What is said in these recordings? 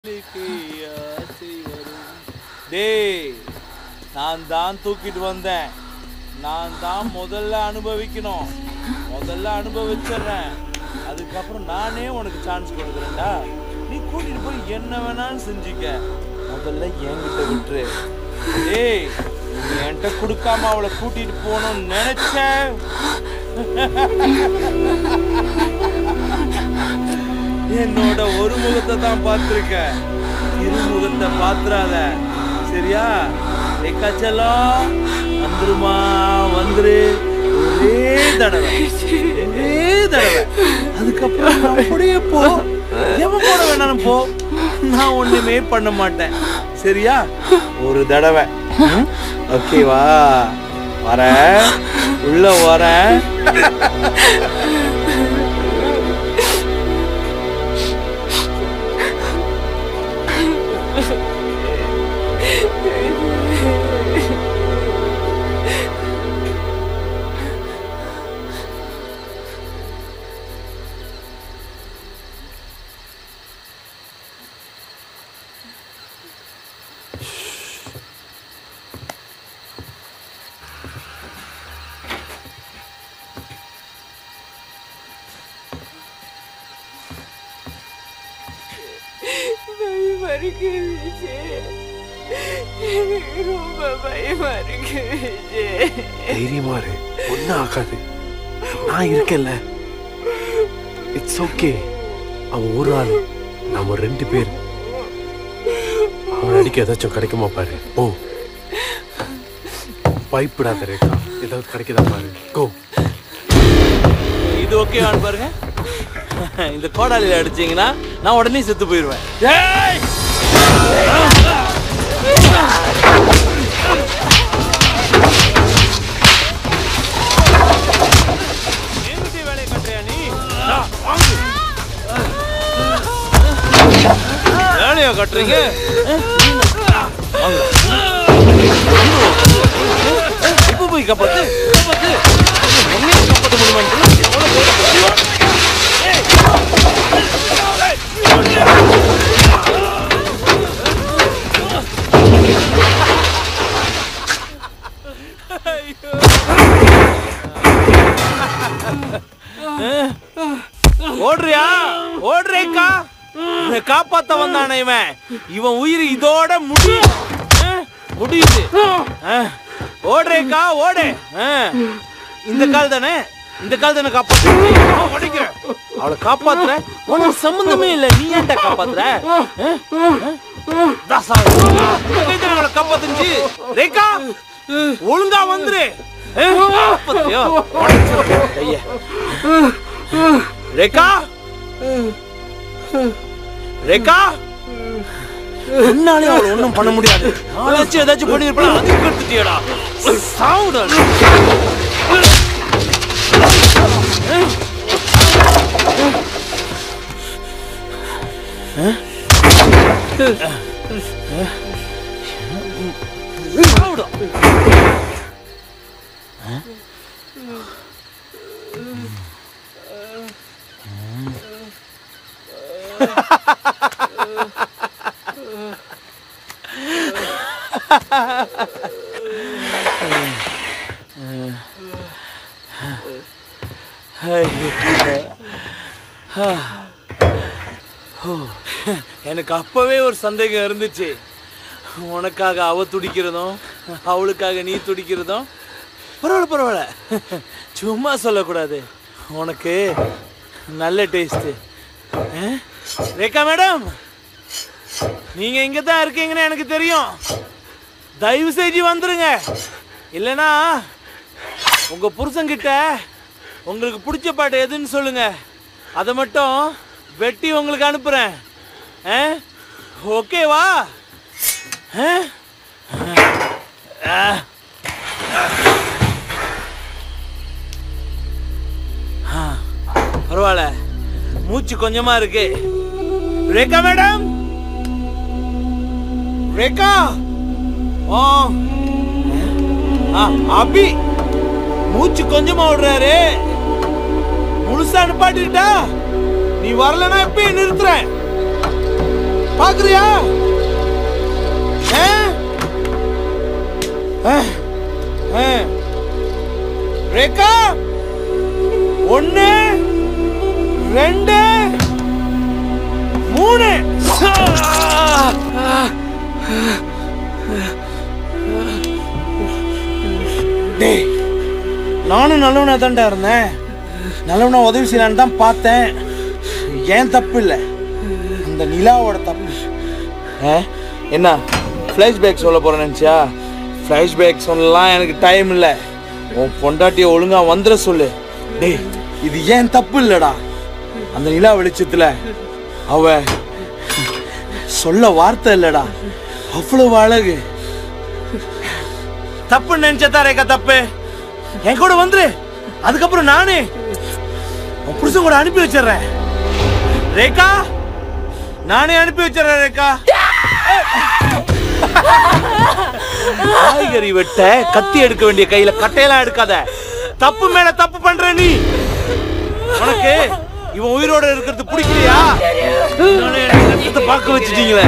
டேய் நான் தான் தூக்கிட்டு வந்தேன் நான் தான் முதல்ல அனுபவிக்கணும் முதல்ல அனுபவிச்சிடுறேன் அதுக்கப்புறம் நானே உனக்கு சான்ஸ் கொடுக்குறேன்டா நீ கூட்டிட்டு போய் என்ன வேணாலும் செஞ்சுக்க முதல்ல என்கிட்ட விட்டுரு டேய் நீ என்கிட்ட கொடுக்காம அவளை கூட்டிட்டு போகணும்னு நினைச்சேன் என்னோட ஒரு முகத்தை தான் பார்த்துருக்கேன் இருமுகத்தை பாத்துறாத சரியா எக்காச்சலம் வந்துருமா வந்துரு ஒரே தடவை ஒரே தடவை அதுக்கப்புறம் நான் அப்படியே போ எவன் போட வேணாலும் போ நான் ஒண்ணுமே பண்ண மாட்டேன் சரியா ஒரு தடவை ம்? ஓகேவா வரேன் உள்ள வரேன் பயமா இருக்கு விஜய் எனக்கு ரொம்ப பயமா இருக்கு விஜய் தைரியமா இரு ஒன்றும் ஆகாது நான் இருக்கேன்ல இட்ஸ் ஓகே அவன் ஒரு ஆள் நாம ரெண்டு பேர் அவன் அடிக்க ஏதாச்சும் கிடைக்குமா பாரு ஓ பயப்படாத ரேகா ஏதாவது கிடைக்குதா பாரு கோ இது ஓகேவான்னு பாருங்க இந்த கோடாலியில் அடிச்சீங்கன்னா நான் உடனே செத்து போயிடுவேன் ஏய்! என்கிட்டயே வேலையை காட்டுறியா நீ? டா, வாங்கு. வேலையா கட்டுறீங்க வாங்க. இப்ப போய் காப்பாத்து காப்பாத்து உன்னையும் காப்பாத்த முடியுமான்னு எவ்வளவு பேர் ஓடுறியா ஓடுறேக்கா உன்னை காப்பாத்த வந்தானே இவன் இவன் உயிர் இதோட முடியும் அஹ், முடியுது அஹ், ஓடுறேக்கா ஓடு அஹ், இந்த கால் தானே இந்த கால் தானே காப்பாத்து உடைக்கிறேன் அவளை காப்பாத்துற உனக்கு சம்பந்தமே இல்ல நீ ஏன்டா காப்பாத்துற அஹ், அஹ், தாசா, இந்த கை தானே அவளை காப்பாத்துச்சு ரேகா ஒழுங்கா வந்துரு அஹ், காப்பாத்தியா? உடைச்சிருக்கேன் கைய ரேகா ரேகா உன்னாலே அவளை ஒண்ணும் பண்ண முடியாது நாளாச்சும் ஏதாச்சும் பண்ணிருப்பா அதுக்கு எடுத்துட்டியடா சாவுடா நீ. சாவுடா. எனக்கு அப்பவே ஒரு சந்தேகம் இருந்துச்சு உனக்காக அவ துடிக்கிறதும் அவளுக்காக நீ துடிக்கிறதும் பரவாயில்ல பரவாயில்ல சும்மா சொல்லக்கூடாது உனக்கு நல்ல டேஸ்ட்டு ரேகா மேடம் நீங்க இங்க தான் இருக்கீங்கன்னு எனக்கு தெரியும் தயவு செஞ்சு வந்துருங்க இல்லைன்னா உங்க புருஷன்கிட்ட உங்களுக்கு பிடிச்ச பாட்டு எதுன்னு சொல்லுங்க அதை மட்டும் வெட்டி உங்களுக்கு அனுப்புறேன் ஆ? ஓகேவா ஆ? ஆ. ஆ, பரவாயில்ல மூச்சு கொஞ்சமா இருக்கு ரேகா மேடம் ரேகா ஆ ஆ, அபி மூச்சு கொஞ்சமா விடுறாரு முழுசா நிப்பாட்டிட்டா நீ வரலன்னா இப்பயே நிறுத்துறேன் பாக்குறியா ஆ? ஆ. ஆ. ரேகா ஒண்ணு ரெண்டு மூணு டேய் நானும் நல்லவனா தான்டா இருந்தேன் நல்லவனா உதவி செய்யலான்னு தான் பார்த்தேன் ஏன் தப்பு இல்லை அந்த நிலாவோட தப்பு ஆ? என்ன ஃப்ளாஷ்பேக் சொல்ல போறேன் நினச்சியா ஃப்ளாஷ்பேக் சொல்லலாம் எனக்கு டைம் இல்லை உன் பொண்டாட்டியை ஒழுங்கா வந்துட சொல்லு டேய் இது ஏன் தப்பு இல்லடா அந்த நிலா வெளிச்சத்துல அவ சொல்ல வார்த்தை இல்லடா அவ்வளவு அழகு தப்பு நினைச்சதா ரேகா தப்பு என் கூட வந்துரு அதுக்கப்புறம் நானே உன் புருஷன் கூட அனுப்பி வச்சிடுறேன் ரேகா நானே அனுப்பி வச்சிடுறேன் ரேகா காய்கறி வெட்ட கத்தி எடுக்க வேண்டிய கையில கட்டையெல்லாம் எடுக்காத தப்பு மேல தப்பு பண்ற நீ உனக்கு இவன் உயிரோட இருக்கிறது பிடிக்கலையா நானே எனக்கு ரத்தத்தை பார்க்க வச்சுட்டீங்களே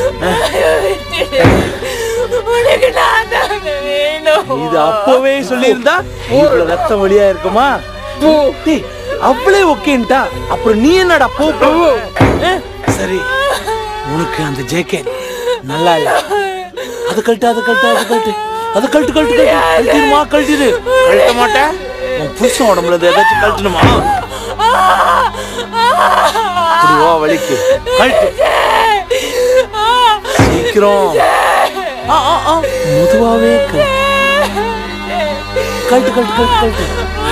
உனக்கு நான் தாங்க வேணும் இது அப்பவே சொல்லியிருந்தா இவ்வளவு ரத்தம் வழியா இருக்குமா டேய், அவளே ஓகேன்ட்டா அப்புறம் நீ என்னடா போ போ. அஹ், சரி உனக்கு அந்த ஜேக்கெட் நல்லா இல்ல அது கழட்டு அது கழட்டு அது கழட்டு அது கழட்டு கழட்டு கழட்டு கழட்டிடுமா கழட்டிடு கழட்ட மாட்டேன் உன் புருஷன் உடம்புல இருந்து ஏதாச்சும் கழட்டணுமா இப்படி வா வலிக்கு கழட்டு சீக்கிரம் ஆ, ஆ, ஆ. மெதுவாவே கழட்டு கழட்டு கழட்டு கழட்டு கழட்டு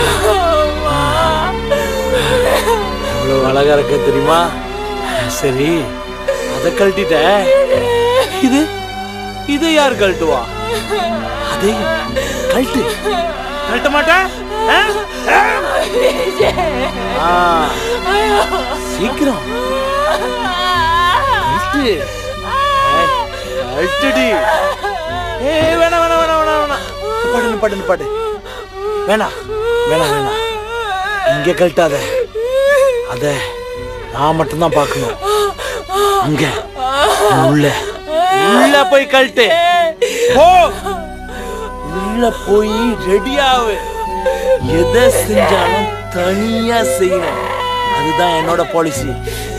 எவ்வளவு அழகா இருக்க தெரியுமா சரி அத கழட்டிட்ட இது இது யார் கழட்டுவா அதே கழட்டு கழட்ட மாட்டேன் ஆ? ஆ, சீக்கிரம் கழட்டு ஏய், கழட்டுடி ஏய் வேணாம் வேணாம் வேணாம் வேணாம் வேணாம் பாடு பாடு பாடு வேணாம் வேணாம் வேணாம் இங்க கழட்டாத அத நான் மட்டும்தான் பார்க்கணும் அங்க உள்ள உள்ள போய் கழட்டு போ உள்ள போய் ரெடியாவு எதை செஞ்சாலும் தனியா செய்யணும் அதுதான் என்னோட பாலிசி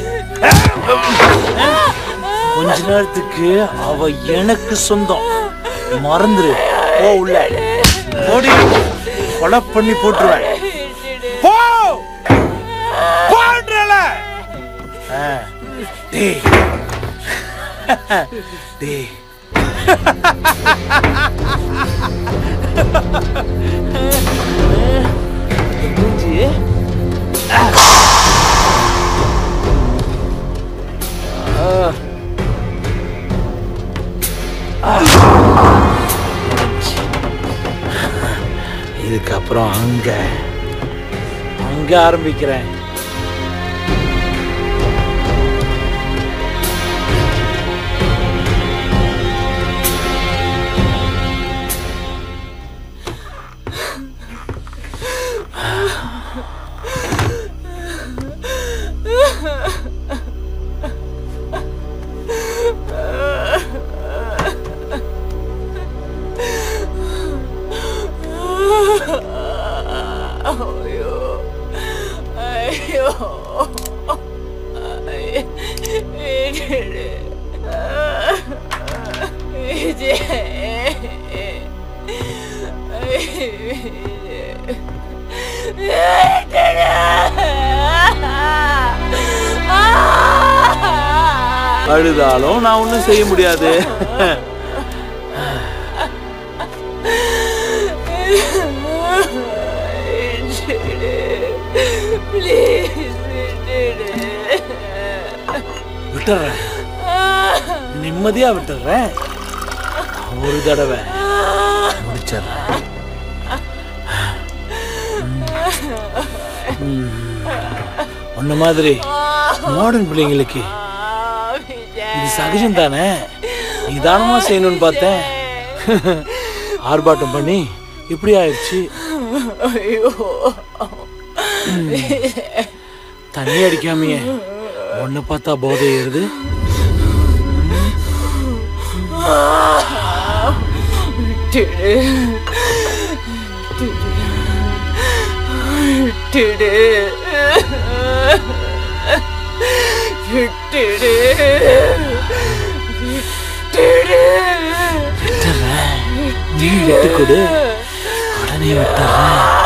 கொஞ்ச நேரத்துக்கு அவ எனக்கு சொந்தம் மறந்துரு போ உள்ள ஓடி கொலை பண்ணி போட்டுருவேன் போ போன்றல டேய் டேய் மூஞ்சி இதுக்கப்புறம் அங்க அங்க ஆரம்பிக்கிறேன் ஐயோ ஐயோ அழுதாலும் நான் ஒன்றும் செய்ய முடியாது விட்டுறேன் நிம்மதியா விட்டுறேன் ஒரு தடவை முடிச்சிடுறேன் ஒன்ன மாதிரி மாடர்ன் பிள்ளைங்களுக்கு இது சகஜம் தானே நிதானமா செய்யணும்னு பார்த்தேன் ஆர்ப்பாட்டம் பண்ணி இப்படி ஆயிடுச்சு ஐயோ தண்ணி அடிக்காமையே ஒன்னு பார்த்தா போதை ஏறுது விட்டுடு விட்டுடு விட்டுடு விட்டுடு நீ விட்டு கொடு உடனே விட்டுறேன்